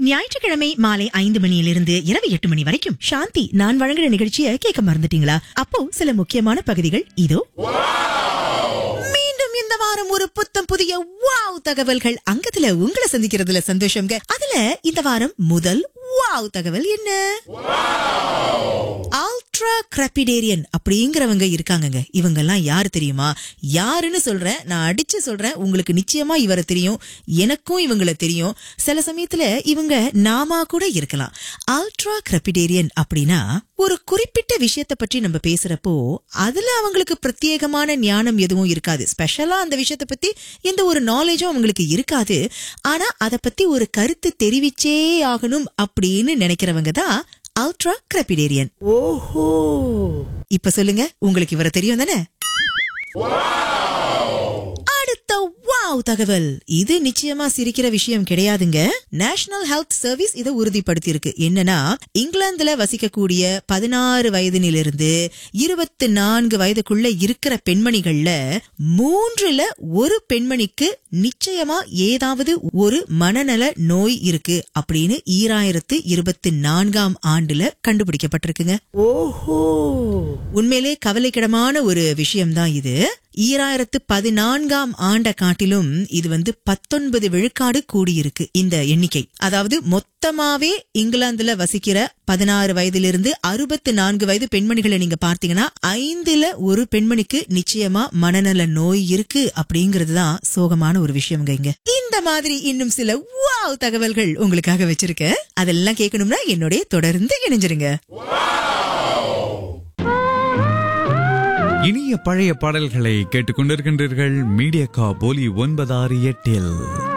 ஞாயிற்றுக்கிழமை மாலை ஐந்து மணியிலிருந்து இரவு எட்டு மணி வரைக்கும் சாந்தி நான் வழங்குற நிகழ்ச்சியை கேட்க மறந்துட்டீங்களா அப்போ சில முக்கியமான பகுதிகள் இதோ மீண்டும் இந்த வாரம் ஒரு புத்தம் புதிய வாவ் தகவல்கள் அங்கத்துல உங்களை சந்திக்கிறதுல சந்தோஷம்ங்க அதுல இந்த வாரம் முதல் வாவ் தகவல் என்ன அல்ட்ரா கிரபிடேரியன் அப்படிங்கிறவங்க இருக்காங்கங்க இவங்க எல்லாம் யாரு தெரியுமா யாருன்னு சொல்றேன் நான் அடிச்சு சொல்றேன் உங்களுக்கு நிச்சயமா இவரை தெரியும் எனக்கும் இவங்கள தெரியும் சில சமயத்துல இவங்க நாமா கூட இருக்கலாம் அல்ட்ரா கிரபிடேரியன் அப்படின்னா ஒரு குறிப்பிட்ட விஷயத்தை பற்றி நம்ம பேசுறப்போ அதுல அவங்களுக்கு பிரத்யேகமான ஞானம் எதுவும் இருக்காது ஸ்பெஷலா அந்த விஷயத்தை பத்தி எந்த ஒரு நாலேஜும் அவங்களுக்கு இருக்காது ஆனா அத பத்தி ஒரு கருத்து தெரிவிச்சே ஆகணும் அப்படின்னு நினைக்கிறவங்க தான் அல்ட்ரா கிரபிடேரியன் ஓஹோ இப்ப சொல்லுங்க உங்களுக்கு இவரை தெரியும் தானே அடுத்த வாவ் தகவல் இது நிச்சயமா சிரிக்கிற விஷயம் கிடையாதுங்க நேஷனல் ஹெல்த் சர்வீஸ் இதை உறுதிப்படுத்தி இருக்கு என்னன்னா இங்கிலாந்துல வசிக்கக்கூடிய பதினாறு வயதினிலிருந்து இருபத்தி நான்கு வயதுக்குள்ள இருக்கிற பெண்மணிகள்ல மூன்றுல ஒரு பெண்மணிக்கு நிச்சயமா ஏதாவது ஒரு மனநல நோய் இருக்கு அப்படின்னு ஈராயிரத்து இருபத்தி நான்காம் ஆண்டுல கண்டுபிடிக்கப்பட்டிருக்குங்க ஓஹோ உண்மையிலே கவலைக்கிடமான ஒரு விஷயம்தான் இது ஈராயிரத்து பதினான்காம் ஆண்ட காட்டிலும் இது வந்து பத்தொன்பது விழுக்காடு கூடியிருக்கு இந்த எண்ணிக்கை அதாவது மொத்தமாவே இங்கிலாந்துல வசிக்கிற பதினாறு வயதிலிருந்து அறுபத்து நான்கு வயது பெண்மணிகளை நீங்க பார்த்தீங்கன்னா ஐந்துல ஒரு பெண்மணிக்கு நிச்சயமா மனநல நோய் இருக்கு அப்படிங்கிறது தான் சோகமான ஒரு விஷயம்ங்க இங்க இந்த மாதிரி இன்னும் சில வாவ் தகவல்கள் உங்களுக்காக வச்சிருக்கேன் அதெல்லாம் கேட்கணும்னா என்னோட தொடர்ந்து இணைஞ்சிருங்க இனிய பழைய பாடல்களை கேட்டுக்கொண்டிருக்கின்றீர்கள் மீடியா கா போலி ஒன்பதாறு எட்டில்